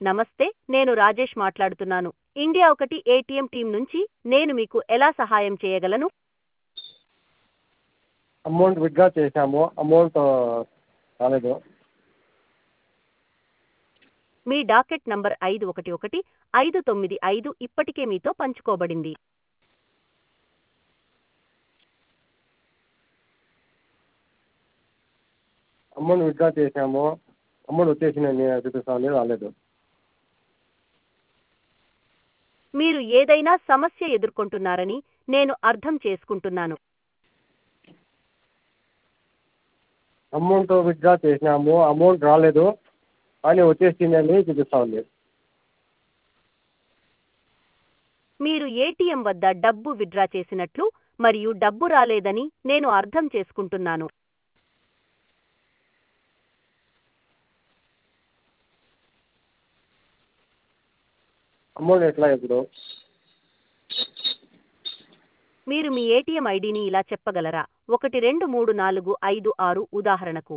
నమస్తే నేను రాజేష్ మాట్లాడుతున్నాను ఇండియా ఒకటి ఏటీఎం టీం నుంచి నేను మీకు ఎలా సహాయం చేయగలను అమౌంట్ విత్డ్రా చేసాము అమౌంట్ రాలేదు మీ డాకెట్ నంబర్ ఐదు ఒకటి ఒకటి ఐదు తొమ్మిది ఐదు ఇప్పటికే మీతో పంచుకోబడింది అమౌంట్ విత్డ్రా చేసాము అమౌంట్ వచ్చేసిందండి చూపిస్తామని రాలేదు మీరు ఏదైనా సమస్య ఎదుర్కొంటున్నారని నేను అర్థం చేసుకుంటున్నాను అమౌంట్ విత్డ్రా చేసినాము అమౌంట్ రాలేదు కానీ వచ్చేసిందని చూపిస్తా ఉంది మీరు ఏటీఎం వద్ద డబ్బు విత్డ్రా చేసినట్లు మరియు డబ్బు రాలేదని నేను అర్థం చేసుకుంటున్నాను అమౌంట్ ఎట్లా ఇప్పుడు మీరు మీ ఏటీఎం ఐడిని ఇలా చెప్పగలరా ఒకటి రెండు మూడు నాలుగు ఐదు ఆరు ఉదాహరణకు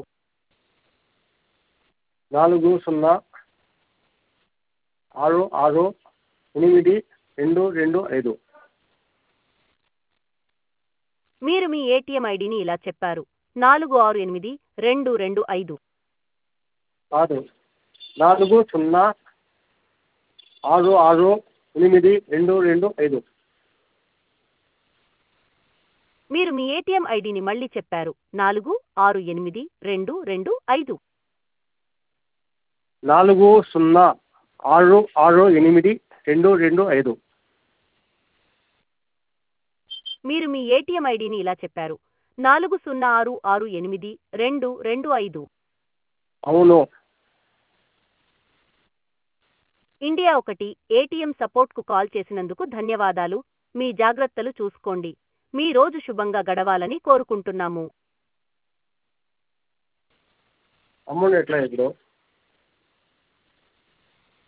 నాలుగు సున్నా ఆరు ఆరు ఎనిమిది రెండు రెండు ఐదు మీరు మీ ఏటీఎం ఐడిని ఇలా చెప్పారు నాలుగు ఆరు ఎనిమిది రెండు రెండు ఐదు కాదు నాలుగు సున్నా ఆరు ఆరు ఎనిమిది రెండు రెండు ఐదు మీరు మీ ఏటీఎం ఐడిని మళ్ళీ చెప్పారు నాలుగు ఆరు ఎనిమిది రెండు రెండు ఐదు నాలుగు సున్నా ఆరు ఆరు ఎనిమిది రెండు రెండు ఐదు మీరు మీ ఏటీఎం ఐడిని ఇలా చెప్పారు నాలుగు సున్నా ఆరు ఆరు ఎనిమిది రెండు రెండు ఐదు అవును ఇండియా ఒకటి ఏటీఎం సపోర్ట్కు కాల్ చేసినందుకు ధన్యవాదాలు మీ జాగ్రత్తలు చూసుకోండి మీ రోజు శుభంగా గడవాలని కోరుకుంటున్నాము అమౌంట్ ఎట్లా ఇప్పుడు